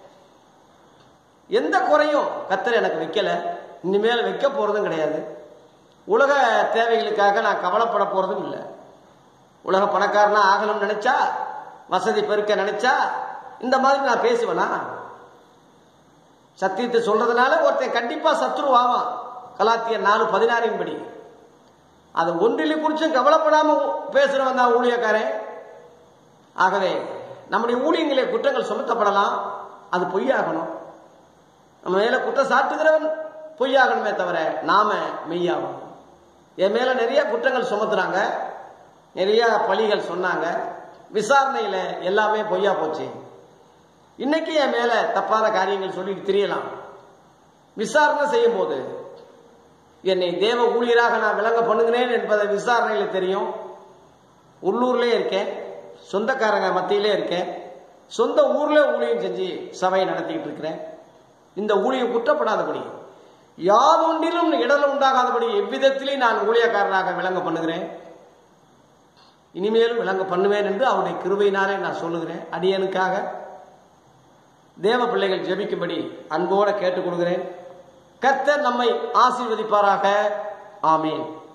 எந்த குறையும் கத்தர் எனக்கு வைக்கல இனிமேல் வைக்க போறதும் கிடையாது உலக தேவைகளுக்காக நான் கவலைப்பட போறதும் இல்லை உலக பணக்காரனா ஆகணும்னு நினைச்சா வசதி பெருக்க நினைச்சா இந்த மாதிரி நான் பேசுவேனா சத்தியத்தை சொல்றதுனால ஒருத்தன் கண்டிப்பா சத்ருவாவான் கலாத்தியர் நாலு பதினாறின் படி அது ஒன்றிலே குறிச்சும் கவலைப்படாம பேசுறவன் தான் ஊழியக்காரன் ஆகவே நம்முடைய ஊழியங்களே குற்றங்கள் சுமத்தப்படலாம் அது பொய்யாகணும் நம்ம மேல குற்றம் சாட்டுகிறவன் பொய்யாகணுமே தவிர நாம மெய்யாகணும் என் மேல நிறைய குற்றங்கள் சுமத்துறாங்க நிறைய பழிகள் சொன்னாங்க விசாரணையில எல்லாமே பொய்யா போச்சு இன்னைக்கு என் மேல தப்பான காரியங்கள் சொல்லிட்டு தெரியலாம் விசாரணை செய்யும் போது என்னை தேவ ஊழியராக நான் விளங்க பண்ணுகிறேன் என்பதை விசாரணையில தெரியும் உள்ளூர்லயே இருக்கேன் சொந்தக்காரங்க மத்தியிலே இருக்கேன் சொந்த ஊர்ல ஊழியம் செஞ்சு சபையை நடத்திக்கிட்டு இருக்கிறேன் இந்த ஊழியம் குற்றப்படாதபடி யாதொன்றிலும் இடல் உண்டாகாதபடி எவ்விதத்திலே நான் ஊழியக்காரனாக விளங்க பண்ணுகிறேன் இனிமேலும் விளங்க பண்ணுவேன் என்று அவருடைய கிருபையினாலே நான் சொல்லுகிறேன் அடியனுக்காக தேவ பிள்ளைகள் ஜெபிக்கும்படி அன்போட கேட்டுக் கொடுக்கிறேன் கர்த்தர் நம்மை ஆசீர்வதிப்பாராக ஆமீன்